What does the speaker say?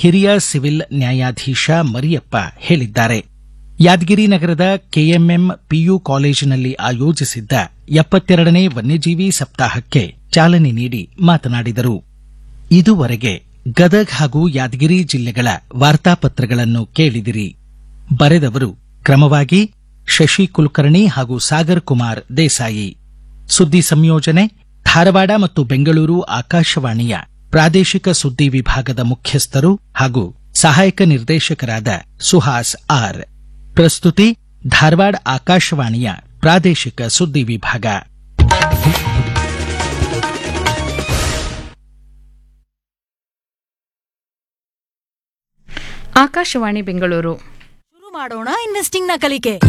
ಹಿರಿಯ ಸಿವಿಲ್ ನ್ಯಾಯಾಧೀಶ ಮರಿಯಪ್ಪ ಹೇಳಿದ್ದಾರೆ ಯಾದಗಿರಿ ನಗರದ ಕೆಎಂಎಂ ಪಿಯು ಕಾಲೇಜಿನಲ್ಲಿ ಆಯೋಜಿಸಿದ್ದ ಎಪ್ಪತ್ತೆರಡನೇ ವನ್ಯಜೀವಿ ಸಪ್ತಾಹಕ್ಕೆ ಚಾಲನೆ ನೀಡಿ ಮಾತನಾಡಿದರು ಇದುವರೆಗೆ ಗದಗ್ ಹಾಗೂ ಯಾದಗಿರಿ ಜಿಲ್ಲೆಗಳ ವಾರ್ತಾಪತ್ರಗಳನ್ನು ಕೇಳಿದಿರಿ ಬರೆದವರು ಕ್ರಮವಾಗಿ ಶಶಿ ಕುಲಕರ್ಣಿ ಹಾಗೂ ಸಾಗರ್ ಕುಮಾರ್ ದೇಸಾಯಿ ಸುದ್ದಿ ಸಂಯೋಜನೆ ಧಾರವಾಡ ಮತ್ತು ಬೆಂಗಳೂರು ಆಕಾಶವಾಣಿಯ ಪ್ರಾದೇಶಿಕ ಸುದ್ದಿ ವಿಭಾಗದ ಮುಖ್ಯಸ್ಥರು ಹಾಗೂ ಸಹಾಯಕ ನಿರ್ದೇಶಕರಾದ ಸುಹಾಸ್ ಆರ್ ಪ್ರಸ್ತುತಿ ಧಾರವಾಡ ಆಕಾಶವಾಣಿಯ ಪ್ರಾದೇಶಿಕ ಸುದ್ದಿ ವಿಭಾಗ ಆಕಾಶವಾಣಿ ಬೆಂಗಳೂರು ಶುರು ಮಾಡೋಣ ಇನ್ವೆಸ್ಟಿಂಗ್ ನ ಕಲಿಕೆ